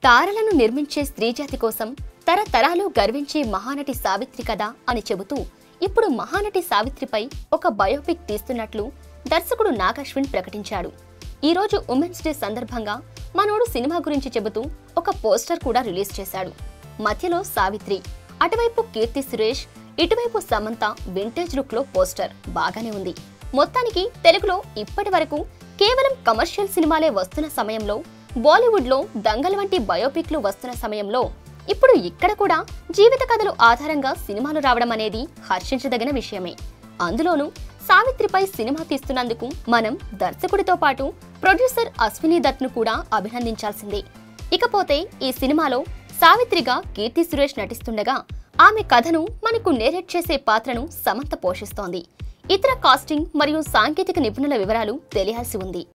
తారలను నిర్మించే స్త్రీజాతి కోసం తరతరాలు గర్వించే మహానటి సావిత్రి కథ అని చెబుతూ ఇప్పుడు మహానటి సావిత్రిపై ఒక బయోపిక్ తీస్తున్నట్లు దర్శకుడు నాగశ్విన్ ప్రకటించాడు ఈ రోజు ఉమెన్స్ డే సందర్భంగా మనోడు సినిమా గురించి చెబుతూ ఒక పోస్టర్ కూడా రిలీజ్ చేశాడు మధ్యలో సావిత్రి అటువైపు కీర్తి సురేష్ ఇటువైపు సమంత వింటేజ్ లుక్ లో పోస్టర్ బాగానే ఉంది మొత్తానికి తెలుగులో ఇప్పటి వరకు కేవలం కమర్షియల్ సినిమాలే వస్తున్న సమయంలో బాలీవుడ్ లో దంగల్ వంటి బయోపిక్లు వస్తున్న సమయంలో ఇప్పుడు ఇక్కడ కూడా జీవిత కథలు ఆధారంగా సినిమాలు రావడం అనేది హర్షించదగిన విషయమే అందులోనూ సావిత్రిపై సినిమా తీస్తున్నందుకు మనం దర్శకుడితో పాటు ప్రొడ్యూసర్ అశ్విని దత్ ను కూడా అభినందించాల్సిందే ఇకపోతే ఈ సినిమాలో సావిత్రిగా కీర్తి సురేష్ నటిస్తుండగా ఆమె కథను మనకు నేరేట్ చేసే పాత్రను సమంత పోషిస్తోంది ఇతర కాస్టింగ్ మరియు సాంకేతిక నిపుణుల వివరాలు తెలియాల్సి ఉంది